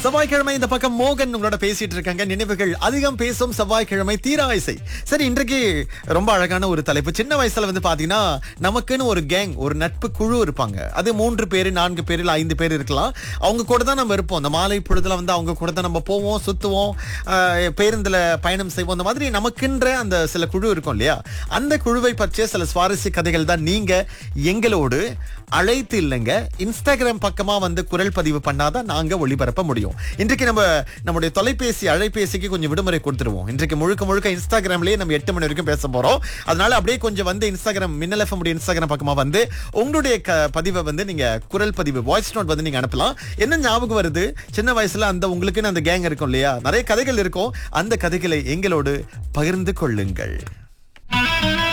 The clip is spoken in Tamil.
செவ்வாய்க்கிழமை இந்த பக்கம் மோகன் உங்களோட பேசிட்டு இருக்காங்க நினைவுகள் அதிகம் பேசும் செவ்வாய்க்கிழமை தீராயிசை சரி இன்றைக்கு ரொம்ப அழகான ஒரு தலைப்பு சின்ன வயசுல வந்து பாத்தீங்கன்னா நமக்குன்னு ஒரு கேங் ஒரு நட்பு குழு இருப்பாங்க அது மூன்று பேர் நான்கு பேர் இல்ல ஐந்து பேர் இருக்கலாம் அவங்க கூட தான் நம்ம இருப்போம் அந்த மாலை பொழுதுல வந்து அவங்க கூட தான் நம்ம போவோம் சுத்துவோம் ஆஹ், பேருந்துல பயணம் செய்வோம் அந்த மாதிரி நமக்குன்ற அந்த சில குழு இருக்கும் இல்லையா அந்த குழுவை பற்றிய சில சுவாரஸ்ய கதைகள் தான் நீங்க எங்களோடு அழைத்து இல்லைங்க இன்ஸ்டாகிராம் பக்கமா வந்து குரல் பதிவு பண்ணாதான் நாங்க ஒளிபரப்ப முடியும் இன்றைக்கு நம்ம நம்முடைய தொலைபேசி அழைபேசிக்கு கொஞ்சம் விடுமுறை கொடுத்துருவோம் இன்றைக்கு முழுக்க முழுக்க இன்ஸ்டாகிராம்லயே நம்ம எட்டு மணி வரைக்கும் பேச போறோம் அதனால அப்படியே கொஞ்சம் வந்து இன்ஸ்டாகிராம் மின்னல் எஃப்எம் உடைய இன்ஸ்டாகிராம் பக்கமா வந்து உங்களுடைய க- பதிவை வந்து நீங்க குரல் பதிவு வாய்ஸ் நோட் வந்து நீங்க அனுப்பலாம் என்ன ஞாபகம் வருது சின்ன வயசுல அந்த உங்களுக்குன்னு அந்த கேங் இருக்கும் இல்லையா நிறைய கதைகள் இருக்கும் அந்த கதைகளை எங்களோடு பகிர்ந்து கொள்ளுங்கள்